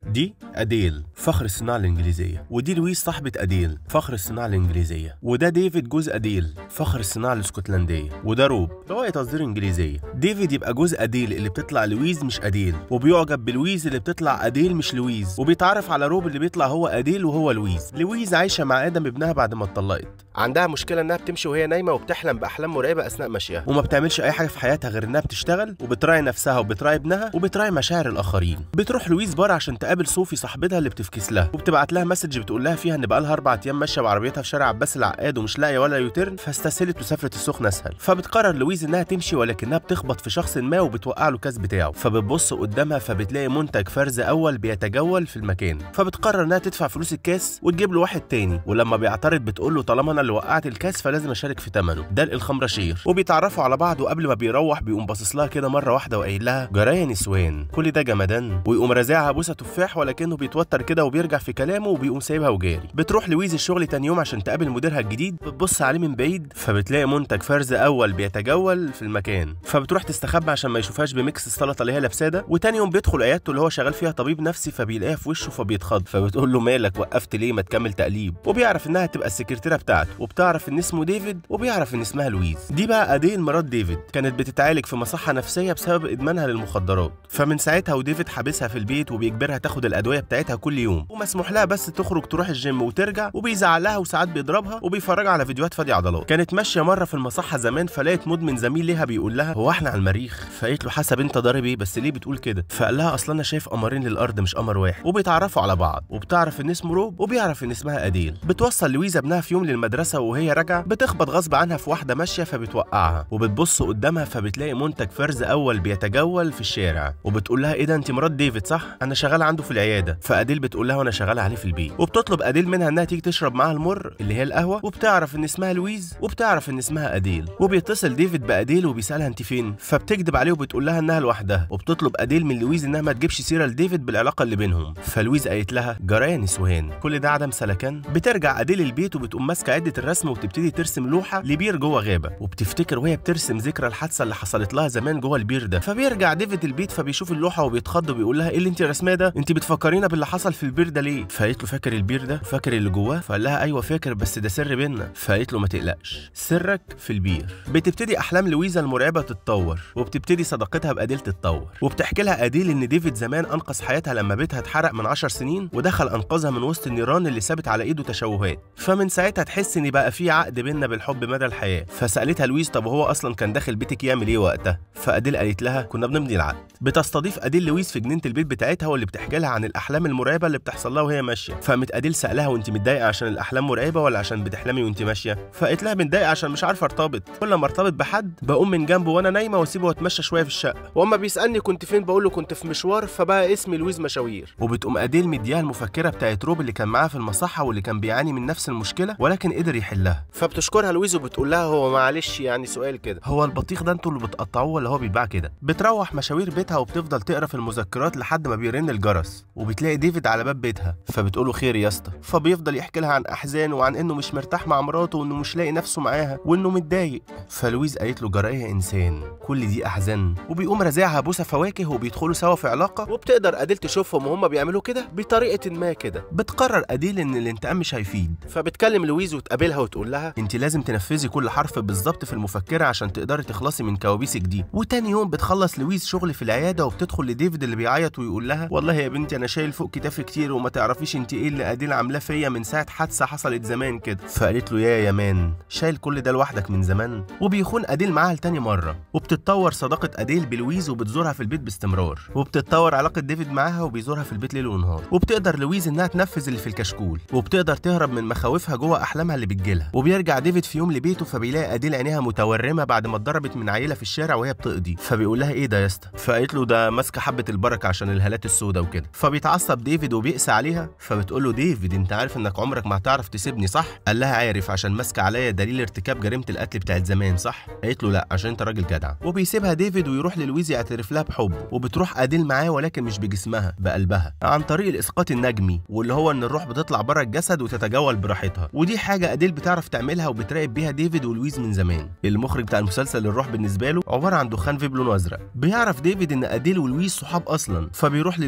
دي أديل فخر الصناعة الإنجليزية ودي لويس صاحبة أديل فخر الصناعة الإنجليزية وده ديفيد جوز أديل فخر الصناعة الاسكتلندية وده روب رواية تصدير إنجليزية ديفيد يبقى جوز أديل اللي بتطلع لويز مش أديل وبيعجب بلويز اللي بتطلع أديل مش لويز وبيتعرف على روب اللي بيطلع هو أديل وهو لويز لويز عايشة مع آدم ابنها بعد ما اتطلقت عندها مشكلة إنها بتمشي وهي نايمة وبتحلم بأحلام مرعبة أثناء مشيها وما بتعملش أي حاجة في حياتها غير إنها بتشتغل وبتراعي نفسها وبتراعي ابنها وبتراعي مشاعر الآخرين بتروح لويز بار عشان تقابل صوفي صاحبتها اللي بتفكس لها وبتبعت لها مسج بتقول لها فيها ان بقالها اربع ايام ماشيه بعربيتها في شارع عباس العقاد ومش لاقيه ولا يوترن فاستسهلت وسافرت السخنه اسهل فبتقرر لويز انها تمشي ولكنها بتخبط في شخص ما وبتوقع له الكاس بتاعه فبتبص قدامها فبتلاقي منتج فرز اول بيتجول في المكان فبتقرر انها تدفع فلوس الكاس وتجيب له واحد تاني ولما بيعترض بتقول له طالما انا اللي وقعت الكاس فلازم اشارك في ثمنه ده الخمرشير وبيتعرفوا على بعض وقبل ما بيروح بيقوم باصص لها كده مره واحده وقايل لها جرايه نسوان كل ده جمدان ويقوم رازعها بوسه تفاح ولكنه بيتوتر كده وبيرجع في كلامه وبيقوم سايبها وجاري بتروح لويز الشغل تاني يوم عشان تقابل مديرها الجديد بتبص عليه من بعيد فبتلاقي منتج فرز اول بيتجول في المكان فبتروح تستخبى عشان ما يشوفهاش بميكس السلطه اللي هي لابساه ده وتاني يوم بيدخل عيادته اللي هو شغال فيها طبيب نفسي فبيلاقيها في وشه فبيتخض فبتقول له مالك وقفت ليه ما تكمل تقليب وبيعرف انها تبقى السكرتيره بتاعته وبتعرف ان اسمه ديفيد وبيعرف ان اسمها لويز دي بقى ادين مرات ديفيد كانت بتتعالج في مصحه نفسيه بسبب ادمانها للمخدرات فمن ساعتها وديفيد حابسها في البيت وبيجبرها تاخد الادويه بتاعتها كل يوم ومسموح لها بس تخرج تروح الجيم وترجع وبيزعل لها وساعات بيضربها وبيفرجها على فيديوهات فادي عضلات كانت ماشيه مره في المصحه زمان فلقت مدمن زميل ليها بيقول لها هو احنا على المريخ فقالت له حسب انت ضارب ايه بس ليه بتقول كده فقال لها اصلا انا شايف قمرين للارض مش قمر واحد وبيتعرفوا على بعض وبتعرف ان اسمه روب وبيعرف ان اسمها اديل بتوصل لويزا ابنها في يوم للمدرسه وهي راجعه بتخبط غصب عنها في واحده ماشيه فبتوقعها وبتبص قدامها فبتلاقي منتج فرز اول بيتجول في الشارع وبتقول لها ايه ده انت مرات ديفيد صح انا شغاله عنده في العياده فاديل بتقول لها وانا شغاله عليه في البيت وبتطلب اديل منها انها تيجي تشرب معاها المر اللي هي القهوه وبتعرف ان اسمها لويز وبتعرف ان اسمها اديل وبيتصل ديفيد باديل وبيسالها انت فين فبتكذب عليه وبتقول لها انها لوحدها وبتطلب اديل من لويز انها ما تجيبش سيره لديفيد بالعلاقه اللي بينهم فلويز قالت لها جرايه نسوان كل ده عدم سلكان بترجع اديل البيت وبتقوم ماسكه عده الرسم وبتبتدي ترسم لوحه لبير جوه غابه وبتفتكر وهي بترسم ذكرى الحادثه اللي حصلت لها زمان جوه البير ده فبيرجع ديفيد البيت فبيشوف اللوحه وبيتخض وبيقول لها ايه اللي انت رسماه ده انت بتفكرينا باللي حصل في البير ده ليه فقالت له فاكر البير ده فاكر اللي جواه فقال لها ايوه فاكر بس ده سر بينا فقالت له ما تقلقش سرك في البير بتبتدي احلام لويزا المرعبه تتطور وبتبتدي صداقتها باديل تتطور وبتحكي لها اديل ان ديفيد زمان انقذ حياتها لما بيتها اتحرق من 10 سنين ودخل انقذها من وسط النيران اللي سابت على ايده تشوهات فمن ساعتها تحس ان بقى في عقد بينا بالحب مدى الحياه فسالتها لويز طب هو اصلا كان داخل بيتك يعمل ايه وقتها فاديل قالت لها كنا بنمضي العقد بتستضيف اديل لويز في جنينه البيت بتاعتها واللي بتحكي لها عن الاحلام المرعبه اللي بتحصل لها وهي ماشيه فقامت اديل سالها وانت متضايقه عشان الاحلام مرعبه ولا عشان بتحلمي وانت ماشيه فقالت لها متضايقه عشان مش عارفه ارتبط كل ما ارتبط بحد بقوم من جنبه وانا نايمه واسيبه واتمشى شويه في الشقه واما بيسالني كنت فين بقول له كنت في مشوار فبقى اسمي لويز مشاوير وبتقوم اديل مديها المفكره بتاعت روب اللي كان معاها في المصحه واللي كان بيعاني من نفس المشكله ولكن قدر يحلها فبتشكرها لويز وبتقول لها هو معلش يعني سؤال كده هو البطيخ ده انتوا اللي بتقطعوه ولا هو بيتباع كده بتروح مشاوير بيتها وبتفضل تقرا في المذكرات لحد ما بيرن الجرس وبتلاقي ديفيد على باب بيتها فبتقول له خير يا اسطى فبيفضل يحكي لها عن احزانه وعن انه مش مرتاح مع مراته وانه مش لاقي نفسه معاها وانه متضايق فلويز قالت له جرايه انسان كل دي احزان وبيقوم رازعها بوسه فواكه وبيدخلوا سوا في علاقه وبتقدر اديل تشوفهم وهم بيعملوا كده بطريقه ما كده بتقرر اديل ان الانتقام مش هيفيد فبتكلم لويز وتقابلها وتقول لها انت لازم تنفذي كل حرف بالظبط في المفكره عشان تقدري تخلصي من كوابيسك دي وتاني يوم بتخلص لويز شغل في العياده وبتدخل لديفيد اللي بيعيط ويقول لها والله يا بنتي انا شايل فوق كتافي كتير وما تعرفيش انت ايه اللي اديل عاملاه فيا من ساعه حادثه حصلت زمان كده فقالت له يا يمان شايل كل ده لوحدك من زمان وبيخون اديل معاها لتاني مره وبتتطور صداقه اديل بلويز وبتزورها في البيت باستمرار وبتتطور علاقه ديفيد معاها وبيزورها في البيت ليل ونهار وبتقدر لويز انها تنفذ اللي في الكشكول وبتقدر تهرب من مخاوفها جوه احلامها اللي بتجيلها وبيرجع ديفيد في يوم لبيته فبيلاقي اديل عينيها متورمه بعد ما اتضربت من عيله في الشارع وهي بتقضي فبيقول لها ايه ده يا اسطى فقالت له ده ماسكه حبه البركه عشان الهالات السوداء وكده فبيتعصب ديفيد وبيقسى عليها فبتقول له ديفيد انت عارف انك عمرك ما هتعرف تسيبني صح قال لها عارف عشان ماسكه عليا دليل ارتكاب جريمه القتل بتاعت زمان صح قالت له لا عشان انت راجل جدع وبيسيبها ديفيد ويروح للويز يعترف لها بحب وبتروح اديل معاه ولكن مش بجسمها بقلبها عن طريق الاسقاط النجمي واللي هو ان الروح بتطلع بره الجسد وتتجول براحتها ودي حاجه اديل بتعرف تعملها وبتراقب بيها ديفيد ولويز من زمان المخرج بتاع المسلسل الروح بالنسبه له عباره عن دخان فيب لونه ازرق بيعرف ديفيد ان اديل ولويز صحاب اصلا فبيروح للويز البيت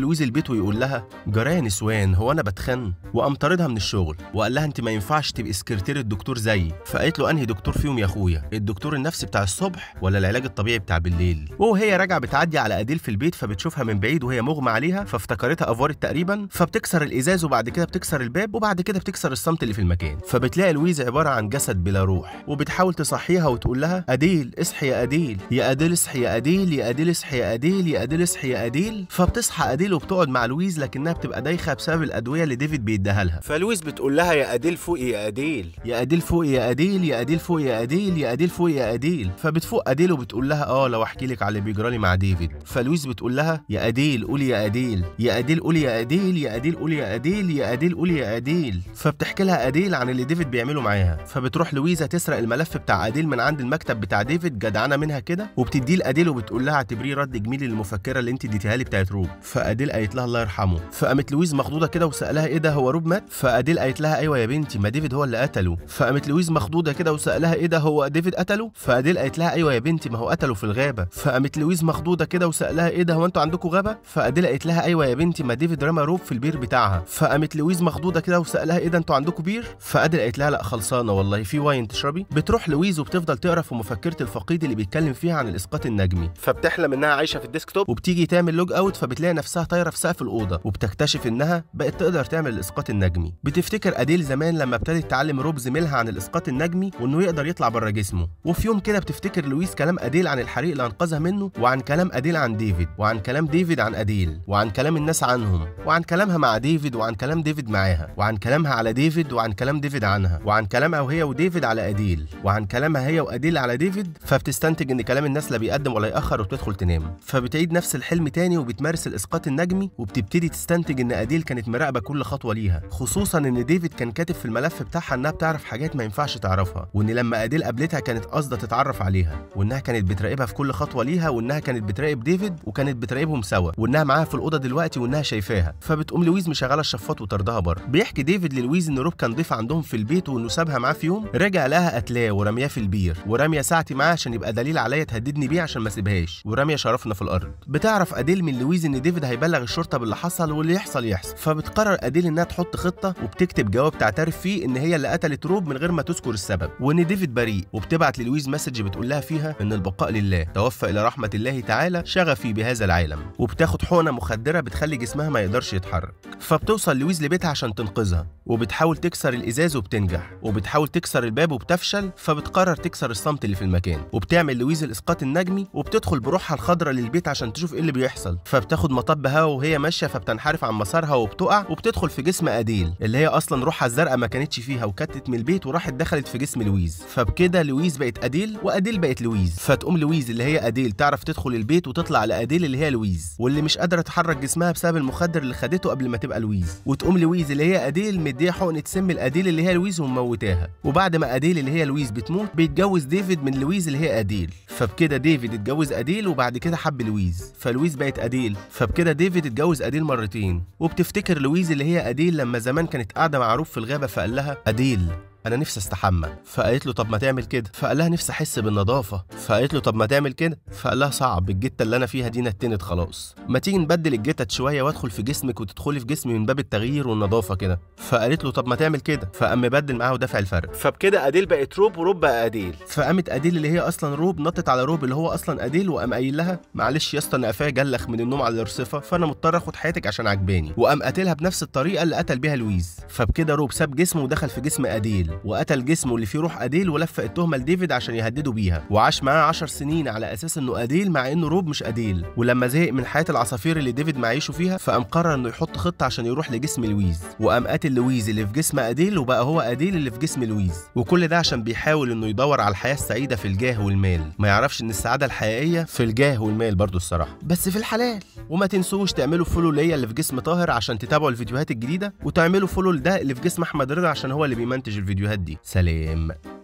البيت ويقول لها جرايه نسوان هو انا بتخن وقام طاردها من الشغل وقال لها انت ما ينفعش تبقي سكرتير الدكتور زيي فقالت له انهي دكتور فيهم يا اخويا الدكتور النفسي بتاع الصبح ولا العلاج الطبيعي بتاع بالليل وهي راجعه بتعدي على اديل في البيت فبتشوفها من بعيد وهي مغمى عليها فافتكرتها افورت تقريبا فبتكسر الازاز وبعد كده بتكسر الباب وبعد كده بتكسر الصمت اللي في المكان فبتلاقي لويز عباره عن جسد بلا روح وبتحاول تصحيها وتقول لها اديل اصحي يا اديل يا اديل اصحي يا اديل يا اديل اصحي يا اديل يا اديل اصحي يا اديل فبتصحى اديل وبتقعد مع لويز لكنها بتبقى دايخه بسبب الادويه اللي ديفيد بيديها لها فلويز بتقول لها يا اديل فوقي يا اديل يا اديل فوقي يا اديل يا اديل فوقي يا اديل يا اديل فوقي يا اديل فبتفوق اديل وبتقول لها اه لو احكي لك على اللي بيجرالي مع ديفيد فلويز بتقول لها يا اديل قولي يا اديل يا اديل قولي يا اديل يا اديل قولي يا اديل يا اديل قولي يا اديل فبتحكي لها اديل عن اللي ديفيد بيعمله معاها فبتروح لويزا تسرق الملف بتاع اديل من عند المكتب بتاع ديفيد جدعانه منها كده وبتديه لاديل وبتقول لها اعتبريه رد جميل للمفكره اللي انت اديتيها لي بتاعت روب فاديل قالت لها الله يرحمه فقامت لويز مخضوضه كده وسالها ايه ده هو روب مات فاديل قالت لها ايوه يا بنتي ما ديفيد هو اللي قتله فقامت لويز مخضوضه كده وسالها ايه ده هو ديفيد قتله فاديل قالت لها ايوه يا بنتي ما هو قتله في الغابه فقامت لويز مخضوضه كده وسالها ايه ده هو انتوا عندكم غابه فاديل قالت لها ايوه يا بنتي ما ديفيد رمى روب في البير بتاعها فقامت لويز مخضوضه كده وسالها ايه ده انتوا عندكم بير فاديل قالت لها لا خلصانه والله في واين تشربي بتروح لويز وبتفضل تقرا في مفكره الفقيد اللي بيتكلم فيها عن الاسقاط النجمي فبتحلم انها عايشه في الديسكتوب وبتيجي تعمل لوج اوت فبتلاقي نفسها طايره في سقف الاوضه وبتكتشف انها بقت تقدر تعمل الاسقاط النجمي بتفتكر اديل زمان لما ابتدت تعلم روب زميلها عن الاسقاط النجمي وانه يقدر يطلع بره جسمه وفي يوم كده بتفتكر لويز كلام اديل عن الحريق اللي انقذها منه وعن كلام اديل عن ديفيد وعن كلام ديفيد عن اديل وعن كلام الناس عنهم وعن كلامها مع ديفيد وعن كلام ديفيد معاها وعن كلامها على ديفيد وعن كلام ديفيد عنها وعن كلامها وهي وديفيد على اديل وعن كلامها هي واديل على ديفيد فبتستنتج ان كلام الناس لا بيقدم ولا ياخر وبتدخل تنام فبتعيد نفس الحلم تاني وبتمارس الاسقاط النجمي وبتبتدي تستنتج ان اديل كانت مراقبه كل خطوه ليها خصوصا ان ديفيد كان كاتب في الملف بتاعها انها بتعرف حاجات ما ينفعش تعرفها وان لما اديل قابلتها كانت قاصده تتعرف عليها وانها كانت بتراقبها في كل خطوه ليها وانها كانت بتراقب ديفيد وكانت بتراقبهم سوا وانها معاها في الاوضه دلوقتي وانها شايفاها فبتقوم لويز مشغله الشفاط وطردها بره بيحكي ديفيد للويز ان روب كان ضيف عندهم في البيت وانه سابها معاه في يوم رجع لها قتلاه ورمياه في البير ورميه ساعتي معاه عشان يبقى دليل عليا تهددني بيه عشان ما اسيبهاش ورميه شرفنا في الارض بتعرف اديل من لويز ان ديفيد هيبلغ الشرطه باللي حصل واللي يحصل يحصل فبتقرر اديل انها تحط خطه وبتكتب جواب تعترف فيه ان هي اللي قتلت روب من غير ما تذكر السبب وان ديفيد بريء وبتبعت للويز مسج بتقول لها فيها ان البقاء لله توفى الى رحمه الله تعالى شغفي بهذا العالم وبتاخد حقنه مخدره بتخلي جسمها ما يقدرش يتحرك فبتوصل لويز لبيتها عشان تنقذها وبتحاول تكسر الازاز وبتنجح وبتحاول تكسر الباب وبتفشل فبتقرر تكسر الصمت اللي في المكان وبتعمل لويز الاسقاط النجمي وبتدخل بروحها الخضراء للبيت عشان تشوف ايه اللي بيحصل فبتاخد مطب هوا وهي ماشيه فبتنحرف عن مسارها وبتقع وبتدخل في جسم اديل اللي هي اصلا روحها الزرقاء ما كانتش فيها وكتت من البيت وراحت دخلت في جسم لويز فبكده لويز بقت اديل واديل بقت لويز فتقوم لويز اللي هي اديل تعرف تدخل البيت وتطلع لاديل اللي هي لويز واللي مش قادره تحرك جسمها بسبب المخدر اللي خدته قبل ما تبقى لويز وتقوم لويز اللي هي اديل مديها حقنه سم الاديل اللي هي لويز ومموتاها وبعد ما اديل اللي هي لويز بتموت بيتجوز ديفيد من لويز اللي هي اديل فبكده ديفيد اتجوز اديل وبعد كده حب لويز فلويز بقت اديل فبكده ديفيد اتجوز اديل مرتين وبتفتكر لويز اللي هي اديل لما زمان كانت قاعده مع روب في الغابه فقال لها اديل انا نفسي استحمى فقالت له طب ما تعمل كده فقال لها نفسي احس بالنظافه فقالت له طب ما تعمل كده فقال لها صعب الجته اللي انا فيها دي نتنت خلاص ما تيجي نبدل الجتت شويه وادخل في جسمك وتدخلي في جسمي من باب التغيير والنظافه كده فقالت له طب ما تعمل كده فقام مبدل معاه ودافع الفرق فبكده اديل بقت روب وروب بقى اديل فقامت اديل اللي هي اصلا روب نطت على روب اللي هو اصلا اديل وقام قايل لها معلش يا اسطى انا قفايا جلخ من النوم على الرصيفه فانا مضطر اخد حياتك عشان عجباني وقام قاتلها بنفس الطريقه اللي قتل بيها لويز فبكده روب ساب جسمه ودخل في جسم اديل وقتل جسمه اللي فيه روح اديل ولفق التهمه لديفيد عشان يهدده بيها وعاش معاه 10 سنين على اساس انه اديل مع انه روب مش اديل ولما زهق من حياه العصافير اللي ديفيد معيشه فيها فقام قرر انه يحط خطه عشان يروح لجسم لويز وقام قاتل لويز اللي في جسم اديل وبقى هو اديل اللي في جسم لويز وكل ده عشان بيحاول انه يدور على الحياه السعيده في الجاه والمال ما يعرفش ان السعاده الحقيقيه في الجاه والمال برضو الصراحه بس في الحلال وما تنسوش تعملوا فولو ليا اللي في جسم طاهر عشان تتابعوا الفيديوهات الجديده وتعملوا فولو لده اللي في جسم احمد رضا عشان هو اللي بيمنتج الفيديوهات دي سلام